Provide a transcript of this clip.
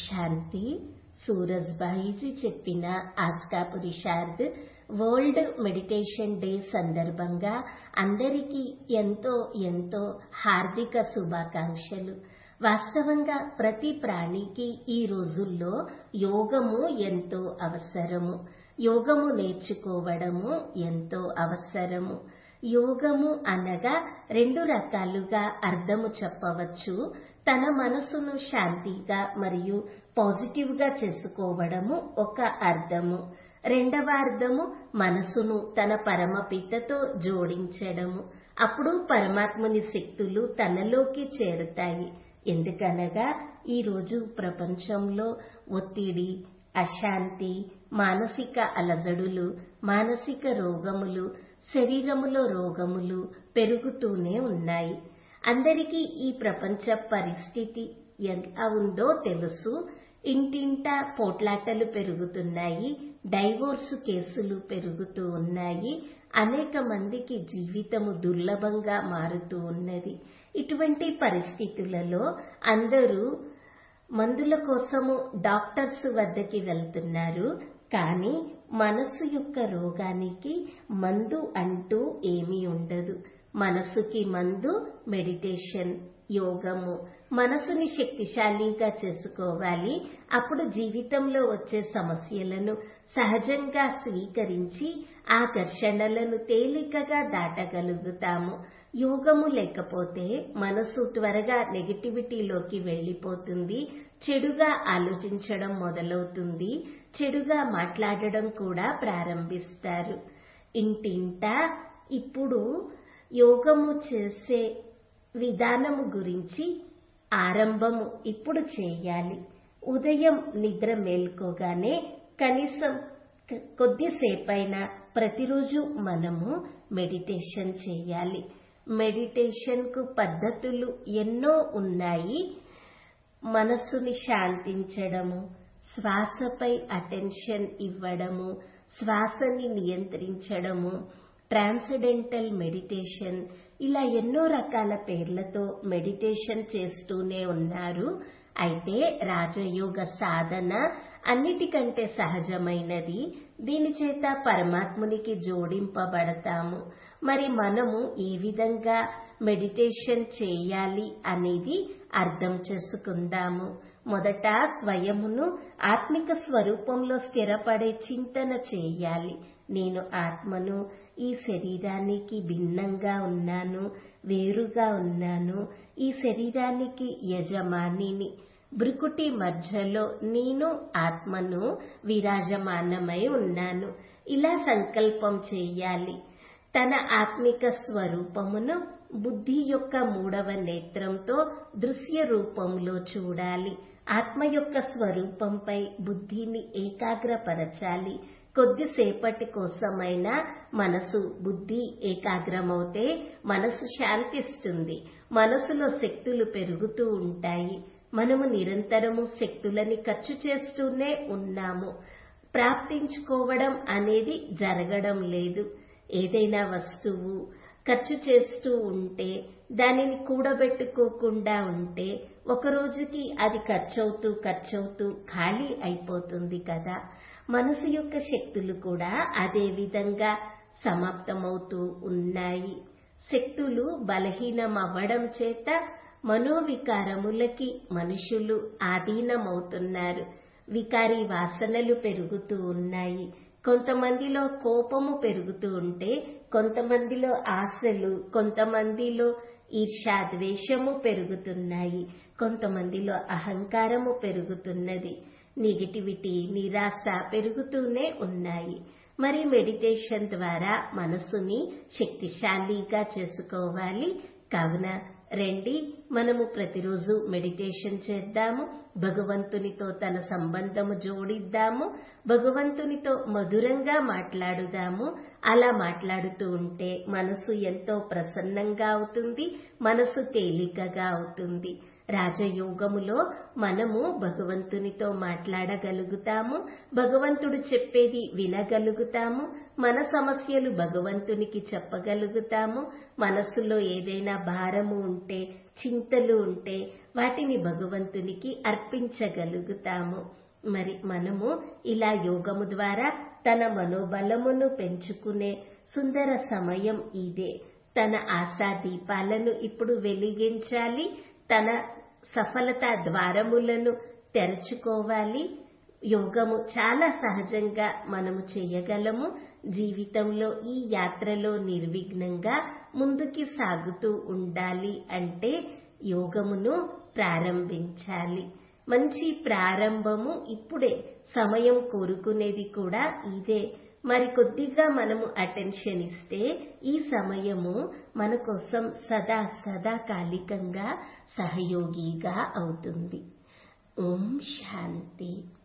శాంతి సూరజ్భాయిజీ చెప్పిన ఆస్కా పురుషార్థ్ వరల్డ్ మెడిటేషన్ డే సందర్భంగా అందరికీ ఎంతో ఎంతో హార్దిక శుభాకాంక్షలు వాస్తవంగా ప్రతి ప్రాణికి ఈ రోజుల్లో యోగము ఎంతో అవసరము యోగము నేర్చుకోవడము ఎంతో అవసరము యోగము అనగా రెండు రకాలుగా అర్థము చెప్పవచ్చు తన మనసును శాంతిగా మరియు పాజిటివ్ గా చేసుకోవడము ఒక అర్థము రెండవ అర్థము మనసును తన పరమపితతో జోడించడము అప్పుడు పరమాత్ముని శక్తులు తనలోకి చేరుతాయి ఎందుకనగా ఈరోజు ప్రపంచంలో ఒత్తిడి అశాంతి మానసిక అలజడులు మానసిక రోగములు శరీరములో రోగములు పెరుగుతూనే ఉన్నాయి అందరికీ ఈ ప్రపంచ పరిస్థితి ఎలా ఉందో తెలుసు ఇంటింటా పోట్లాటలు పెరుగుతున్నాయి డైవోర్సు కేసులు పెరుగుతూ ఉన్నాయి అనేక మందికి జీవితము దుర్లభంగా మారుతూ ఉన్నది ఇటువంటి పరిస్థితులలో అందరూ మందుల కోసము డాక్టర్స్ వద్దకి వెళ్తున్నారు కానీ మనసు యొక్క రోగానికి మందు అంటూ ఏమీ ఉండదు మనసుకి మందు మెడిటేషన్ యోగము మనసుని శక్తిశాలిగా చేసుకోవాలి అప్పుడు జీవితంలో వచ్చే సమస్యలను సహజంగా స్వీకరించి ఆ ఘర్షణలను తేలికగా దాటగలుగుతాము యోగము లేకపోతే మనసు త్వరగా నెగిటివిటీలోకి వెళ్ళిపోతుంది చెడుగా ఆలోచించడం మొదలవుతుంది చెడుగా మాట్లాడడం కూడా ప్రారంభిస్తారు ఇంటింటా ఇప్పుడు యోగము చేసే విధానము గురించి ఆరంభము ఇప్పుడు చేయాలి ఉదయం నిద్ర మేల్కోగానే కనీసం కొద్దిసేపైనా ప్రతిరోజు మనము మెడిటేషన్ చేయాలి మెడిటేషన్ కు పద్ధతులు ఎన్నో ఉన్నాయి మనస్సుని శాంతించడము శ్వాసపై అటెన్షన్ ఇవ్వడము శ్వాసని నియంత్రించడము ట్రాన్సడెంటల్ మెడిటేషన్ ఇలా ఎన్నో రకాల పేర్లతో మెడిటేషన్ చేస్తూనే ఉన్నారు అయితే రాజయోగ సాధన అన్నిటికంటే సహజమైనది దీని చేత పరమాత్మునికి జోడింపబడతాము మరి మనము ఏ విధంగా మెడిటేషన్ చేయాలి అనేది అర్థం చేసుకుందాము మొదట స్వయమును ఆత్మిక స్వరూపంలో స్థిరపడే చింతన చేయాలి నేను ఆత్మను ఈ శరీరానికి భిన్నంగా ఉన్నాను వేరుగా ఉన్నాను ఈ శరీరానికి యజమానిని బ్రుకుటి మధ్యలో నేను ఆత్మను విరాజమానమై ఉన్నాను ఇలా సంకల్పం చేయాలి తన ఆత్మిక స్వరూపమును బుద్ధి యొక్క మూడవ నేత్రంతో దృశ్య రూపంలో చూడాలి ఆత్మ యొక్క స్వరూపంపై బుద్ధిని ఏకాగ్రపరచాలి కొద్దిసేపటి కోసమైనా మనసు బుద్ధి ఏకాగ్రమవుతే మనసు శాంతిస్తుంది మనసులో శక్తులు పెరుగుతూ ఉంటాయి మనము నిరంతరము శక్తులని ఖర్చు చేస్తూనే ఉన్నాము ప్రాప్తించుకోవడం అనేది జరగడం లేదు ఏదైనా వస్తువు ఖర్చు చేస్తూ ఉంటే దానిని కూడబెట్టుకోకుండా ఉంటే ఒక రోజుకి అది ఖర్చవుతూ ఖర్చవుతూ ఖాళీ అయిపోతుంది కదా మనసు యొక్క శక్తులు కూడా అదే విధంగా సమాప్తమవుతూ ఉన్నాయి శక్తులు బలహీనమవ్వడం చేత మనోవికారములకి మనుషులు ఆధీనమవుతున్నారు వికారి వాసనలు పెరుగుతూ ఉన్నాయి కొంతమందిలో కోపము పెరుగుతూ ఉంటే కొంతమందిలో ఆశలు కొంతమందిలో ఈర్షాద్వేషము పెరుగుతున్నాయి కొంతమందిలో అహంకారము పెరుగుతున్నది నెగిటివిటీ నిరాశ పెరుగుతూనే ఉన్నాయి మరి మెడిటేషన్ ద్వారా మనసుని శక్తిశాలిగా చేసుకోవాలి కావున రండి మనము ప్రతిరోజు మెడిటేషన్ చేద్దాము భగవంతునితో తన సంబంధము జోడిద్దాము భగవంతునితో మధురంగా మాట్లాడుదాము అలా మాట్లాడుతూ ఉంటే మనసు ఎంతో ప్రసన్నంగా అవుతుంది మనసు తేలికగా అవుతుంది రాజయోగములో మనము భగవంతునితో మాట్లాడగలుగుతాము భగవంతుడు చెప్పేది వినగలుగుతాము మన సమస్యలు భగవంతునికి చెప్పగలుగుతాము మనసులో ఏదైనా భారము ఉంటే చింతలు ఉంటే వాటిని భగవంతునికి అర్పించగలుగుతాము మరి మనము ఇలా యోగము ద్వారా తన మనోబలమును పెంచుకునే సుందర సమయం ఇదే తన ఆశా దీపాలను ఇప్పుడు వెలిగించాలి తన సఫలత ద్వారములను తెరచుకోవాలి యోగము చాలా సహజంగా మనము చేయగలము జీవితంలో ఈ యాత్రలో నిర్విఘ్నంగా ముందుకి సాగుతూ ఉండాలి అంటే యోగమును ప్రారంభించాలి మంచి ప్రారంభము ఇప్పుడే సమయం కోరుకునేది కూడా ఇదే మరి కొద్దిగా మనము అటెన్షన్ ఇస్తే ఈ సమయము మన కోసం సదా సదాకాలికంగా సహయోగిగా అవుతుంది ఓం శాంతి